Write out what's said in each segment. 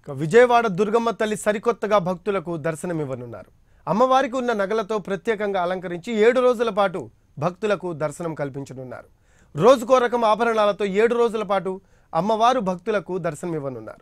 ఇక విజయవాడ దుర్గమ్మ తల్లి సరికొత్తగా భక్తులకు దర్శనమివ్వనున్నారు అమ్మవారికి ఉన్న నగలతో ప్రత్యేకంగా అలంకరించి ఏడు రోజుల పాటు భక్తులకు దర్శనం కల్పించనున్నారు రోజుకో రకం ఆభరణాలతో ఏడు రోజుల పాటు అమ్మవారు భక్తులకు దర్శనమివ్వనున్నారు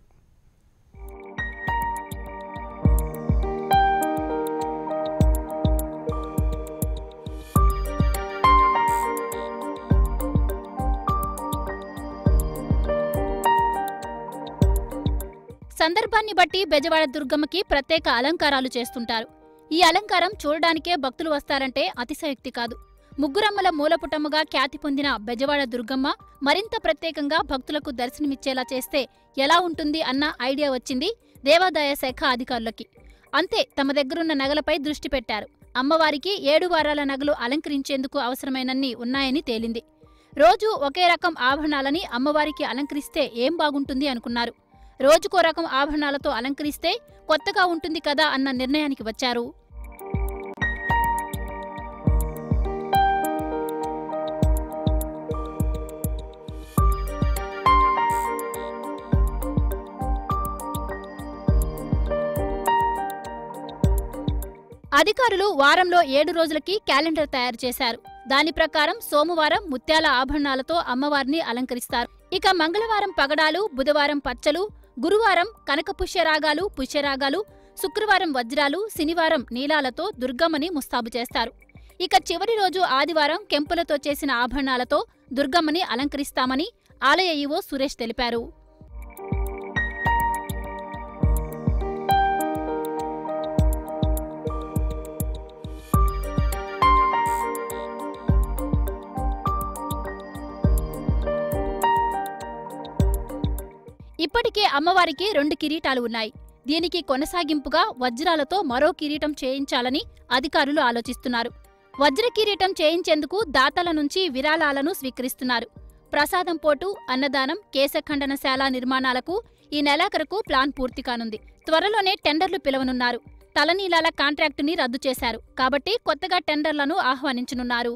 సందర్భాన్ని బట్టి బెజవాడ దుర్గమ్మకి ప్రత్యేక అలంకారాలు చేస్తుంటారు ఈ అలంకారం చూడడానికే భక్తులు వస్తారంటే అతిశయోక్తి కాదు ముగ్గురమ్మల మూలపుటముగా ఖ్యాతి పొందిన బెజవాడ దుర్గమ్మ మరింత ప్రత్యేకంగా భక్తులకు దర్శనమిచ్చేలా చేస్తే ఎలా ఉంటుంది అన్న ఐడియా వచ్చింది దేవాదాయ శాఖ అధికారులకి అంతే తమ దగ్గరున్న నగలపై దృష్టి పెట్టారు అమ్మవారికి ఏడు వారాల నగలు అలంకరించేందుకు అవసరమైనన్ని ఉన్నాయని తేలింది రోజు ఒకే రకం ఆభరణాలని అమ్మవారికి అలంకరిస్తే ఏం బాగుంటుంది అనుకున్నారు రోజుకో రకం ఆభరణాలతో అలంకరిస్తే కొత్తగా ఉంటుంది కదా అన్న నిర్ణయానికి వచ్చారు అధికారులు వారంలో ఏడు రోజులకి క్యాలెండర్ తయారు చేశారు దాని ప్రకారం సోమవారం ముత్యాల ఆభరణాలతో అమ్మవారిని అలంకరిస్తారు ఇక మంగళవారం పగడాలు బుధవారం పచ్చలు గురువారం కనక పుష్యరాగాలు పుష్యరాగాలు శుక్రవారం వజ్రాలు శనివారం నీలాలతో దుర్గమ్మని ముస్తాబు చేస్తారు ఇక చివరి రోజు ఆదివారం కెంపులతో చేసిన ఆభరణాలతో దుర్గమ్మని అలంకరిస్తామని ఆలయ ఈవో సురేష్ తెలిపారు ఇప్పటికే అమ్మవారికి రెండు కిరీటాలు ఉన్నాయి దీనికి కొనసాగింపుగా వజ్రాలతో మరో కిరీటం చేయించాలని అధికారులు ఆలోచిస్తున్నారు వజ్ర కిరీటం చేయించేందుకు దాతల నుంచి విరాళాలను స్వీకరిస్తున్నారు ప్రసాదం పోటు అన్నదానం కేశఖండనశాల నిర్మాణాలకు ఈ నెలాఖరుకు ప్లాన్ పూర్తి కానుంది త్వరలోనే టెండర్లు పిలవనున్నారు తలనీలాల కాంట్రాక్టుని రద్దు చేశారు కాబట్టి కొత్తగా టెండర్లను ఆహ్వానించనున్నారు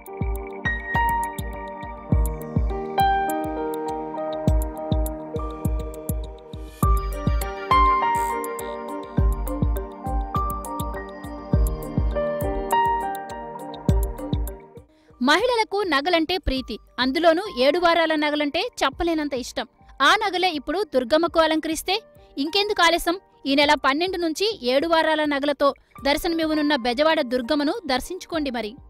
మహిళలకు నగలంటే ప్రీతి అందులోనూ ఏడు వారాల నగలంటే చెప్పలేనంత ఇష్టం ఆ నగలే ఇప్పుడు దుర్గమ్మకు అలంకరిస్తే ఇంకెందుకు ఆలస్యం ఈ నెల పన్నెండు నుంచి ఏడు వారాల నగలతో దర్శనమివ్వనున్న బెజవాడ దుర్గమ్మను దర్శించుకోండి మరి